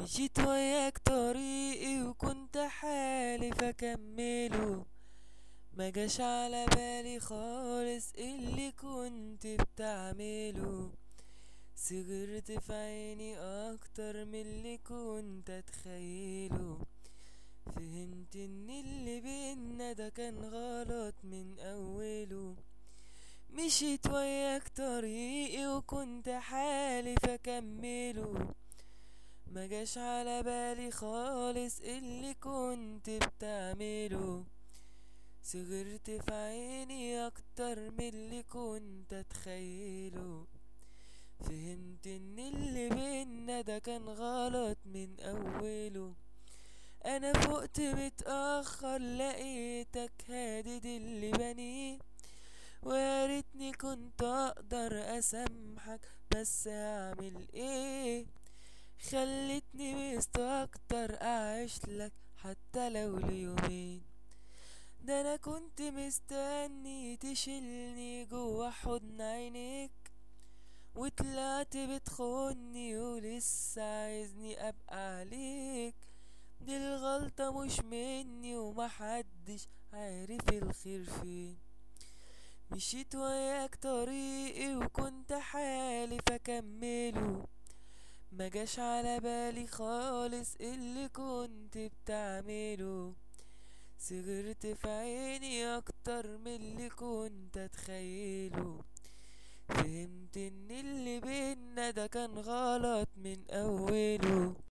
مشيت وياك طريقي وكنت حالف اكمله ما جاش على بالي خالص اللي كنت بتعمله صغرت في عيني اكتر من اللي كنت اتخيله فهمت ان اللي بينا ده كان غلط من اوله مشيت وياك طريقي وكنت حالف اكمله ما جاش على بالي خالص اللي كنت بتعمله صغرت في عيني اكتر من اللي كنت اتخيله فهمت ان اللي بينا ده كان غلط من اوله انا فقت متاخر لقيتك هادد اللي بنيه وياريتني كنت اقدر اسامحك بس اعمل ايه خلتني مستكتر اعيش لك حتى لو ليومين ده انا كنت مستني تشيلني جوا حضن عينيك وطلعت بتخوني ولسه عايزني ابقى عليك دي الغلطة مش مني ومحدش عارف الخير فين مشيت وياك طريقي وكنت حالف اكمله ما جاش على بالي خالص اللي كنت بتعمله صغرت في عيني اكتر من اللي كنت اتخيله فهمت ان اللي بينا ده كان غلط من اوله